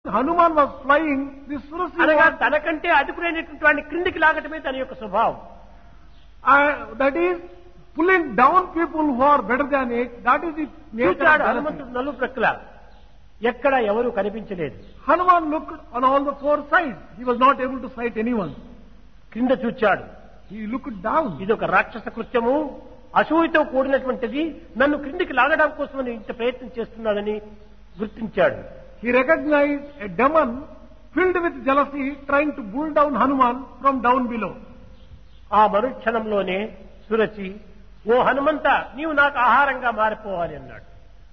Hanuman was flying, this Surasi అనగా was, తనకంటే అదుపురైనటువంటి వాడిని క్రిందికి లాగటమే తన యొక్క స్వభావం uh, that is pulling down people who are better than it. That is the nature of చూచాడు jealousy. హనుమంతుడు నలు ప్రక్కల ఎక్కడ ఎవరు కనిపించలేదు Hanuman looked on all the four sides. He was not able to sight anyone. క్రింద చూచాడు He looked down. ఇది ఒక రాక్షస కృత్యము అసూయతో కూడినటువంటిది నన్ను క్రిందికి లాగడం కోసమని ఇంత ప్రయత్నం చేస్తున్నాడని గుర్తించాడు He recognized a demon filled with jealousy trying to pull down Hanuman from down below. ఆ మరుక్షణంలోనే సురచి ఓ హనుమంత నీవు నాకు ఆహారంగా మారిపోవాలి అన్నాడు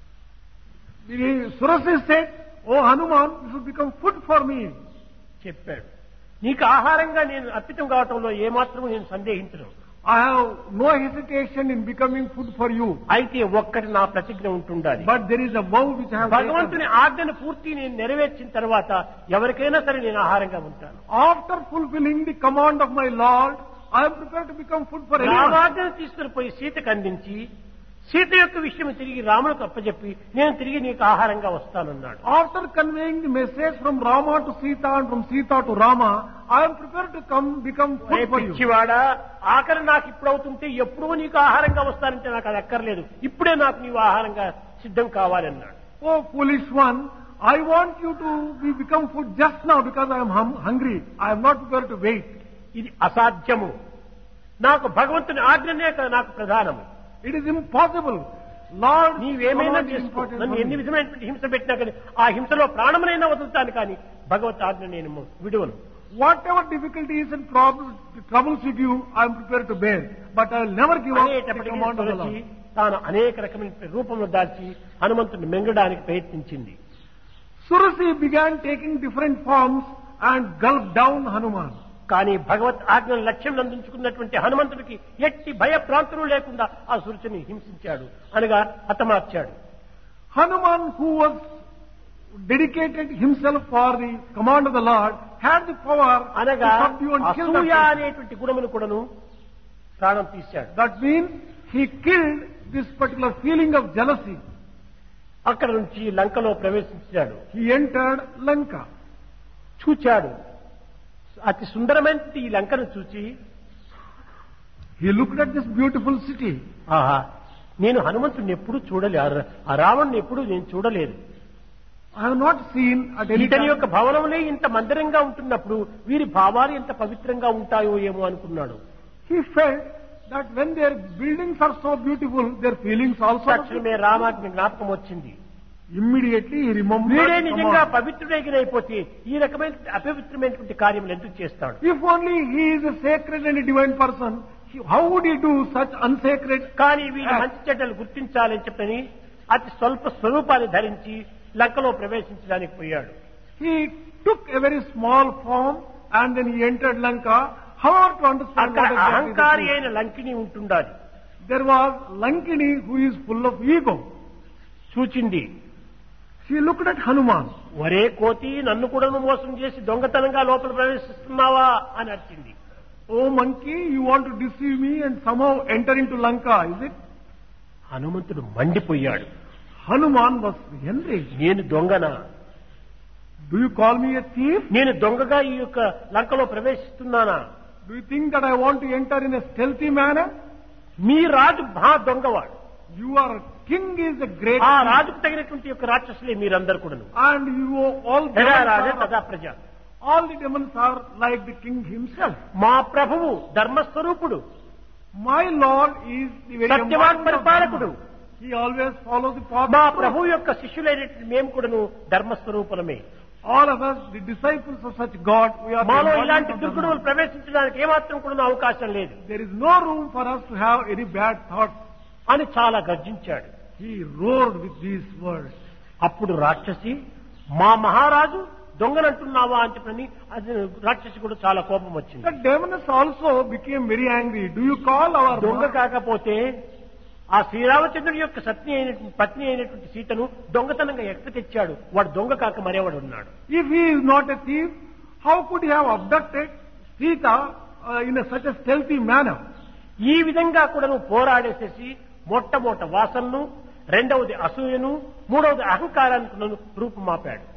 The Surasi said, Oh Hanuman, this will become food for me. చెప్పాడు నీకు ఆహారంగా నేను అర్పితం కావటంలో ఏమాత్రం నేను సందేహించను I have no hesitation in becoming food for you. అయితే ఒక్కటి నా ప్రతిజ్ఞ ఉంటుండాలి But there is a vow which I have భగవంతుని taken. ఆజ్ఞను పూర్తి నేను నెరవేర్చిన తర్వాత ఎవరికైనా సరే నేను ఆహారంగా ఉంటాను After fulfilling the command of my Lord, I am prepared to become food for anyone. రామాజ్ఞను తీసుకుని పోయి సీతకు అందించి సీత యొక్క విషయం తిరిగి రాములకు అప్పచెప్పి నేను తిరిగి నీకు ఆహారంగా వస్తానన్నాడు After conveying the message from Rama to Sita and from Sita to Rama, I am prepared to come become A food for you. పిచ్చివాడా ఆకలి నాకు ఇప్పుడు అవుతుంటే ఎప్పుడూ నీకు ఆహారంగా వస్తానంటే నాకు అది అక్కర్లేదు ఇప్పుడే నాకు నీవు ఆహారంగా సిద్ధం కావాలన్నాడు Oh foolish one, I want you to be become food just now because I am hum- hungry. I am not prepared to wait. ఇది అసాధ్యము నాకు భగవంతుని ఆజ్ఞనే కదా నాకు ప్రధానము It is impossible. Lord, నీవేమైనా command is చేసుకో important నన్ను for ఎన్ని me. విధమైనటువంటి హింస పెట్టినా కానీ ఆ హింసలో ప్రాణమునైనా వదులుతాను కానీ భగవత్ ఆజ్ఞ నేను విడువను Whatever difficulties and problems, troubles with you, I am prepared to bear. But I will never give up the అనేటప్పటికీ command of the Tulasi Lord. తాను అనేక రకమైన రూపంలో దాల్చి హనుమంతుని మింగడానికి ప్రయత్నించింది Surasi began taking different forms and gulped down Hanuman. కానీ భగవత్ ఆజ్ఞను లక్ష్యం అందించుకున్నటువంటి హనుమంతుడికి ఎట్టి భయభ్రాంతులు లేకుండా ఆ సురుచిని హింసించాడు అనగా హతమార్చాడు Hanuman, who was dedicated himself for the command of the Lord, had the power to అనగా subdue and kill that అసూయ person. అనేటువంటి గుణమును కూడాను ప్రాణం తీశాడు That means he killed this particular feeling of jealousy. అక్కడ నుంచి లంకలో ప్రవేశించాడు He entered Lanka. చూచాడు అతి సుందరమైన ఈ లంకను చూచి He looked at this beautiful city. ఆహా నేను హనుమంతుడిని ఎప్పుడూ చూడలే ఆ రా- ఆ రావణ్ణి ఎప్పుడూ నేను చూడలేదు I have not seen at any ఇతని యొక్క time. భవనములే ఇంత మందిరంగా ఉంటున్నప్పుడు వీరి భావాలు ఎంత పవిత్రంగా ఉంటాయో ఏమో అనుకున్నాడు He felt that when their buildings are so beautiful, their feelings also. are తక్షణమే రామాజ్ఞ జ్ఞాపకం వచ్చింది Immediately he remembered. వీడే the నిజంగా command. పవిత్రుడైపోతే ఈ రకమైన అపవిత్రమైనటువంటి కార్యములు ఎందుకు చేస్తాడు If only he is a sacred and a divine person, he- how would he do such unsacred? కానీ వీడి Yes. మంచి చెడ్డలు గుర్తించాలని చెప్పని అతి స్వల్ప స్వరూపాన్ని ధరించి లంకలో ప్రవేశించడానికి పోయాడు He took a very small form and then he entered Lanka. However, to understand అక్కడ what exactly the అహంకారి truth. అయిన లంకిని ఉంటుండాలి there was Lankini who is full of ego. చూచింది She looked at Hanuman. ఒరే కోతి నన్ను కూడా మోసం చేసి దొంగతనంగా లోపల ప్రవేశిస్తున్నావా అని అడిచింది Oh monkey, you want to deceive me and somehow enter into Lanka, is it? హనుమంతుడు మండిపోయాడు Hanuman was enraged. నేను దొంగనా Do you call me a thief? నేను దొంగగా ఈ యొక్క లంకలో ప్రవేశిస్తున్నానా Do you think that I want to enter in a stealthy manner? మీ రాజు మహా దొంగవాడు You are king is a great ఆ king. రాజుకు తగినటువంటి యొక్క రాక్షసులే మీరందరూ కూడాను and you all యథా demons రాజే are, తదా ప్రజ all the demons are like the king himself. మా ప్రభువు ధర్మస్వరూపుడు My Lord is the very Satyavan embodiment of పరిపాలకుడు Dharma. He always follows the path మా of truth. ప్రభు యొక్క శిష్యులైనటువంటి మేము కూడాను ధర్మస్వరూపులమే All of us, the disciples of such God, we are the మాలో embodiment ఇలాంటి of దుర్గుణములు Dharma. ప్రవేశించడానికి ఏమాత్రం కూడా అవకాశం లేదు There is no room for us to have any bad thoughts. అని చాలా గర్జించాడు He roared with these words. అప్పుడు రాక్షసి మా మహారాజు దొంగనంటున్నావా అని చెప్పని అది రాక్షసి కూడా చాలా కోపం వచ్చింది The demons also became very angry. Do you call our దొంగ ma- కాకపోతే ఆ శ్రీరామచంద్రుడి యొక్క సత్ని అయినటువంటి పత్ని అయినటువంటి సీతను దొంగతనంగా ఎక్క తెచ్చాడు వాడు దొంగ కాక మరేవాడు ఉన్నాడు If he is not a thief, how could he have abducted Sita uh, in a, such a stealthy manner? ఈ విధంగా కూడా నువ్వు పోరాడేసేసి మొట్టమొదట వాసనను రెండవది అసూయను మూడవది అహంకారానికి నన్ను రూపుమాపాడు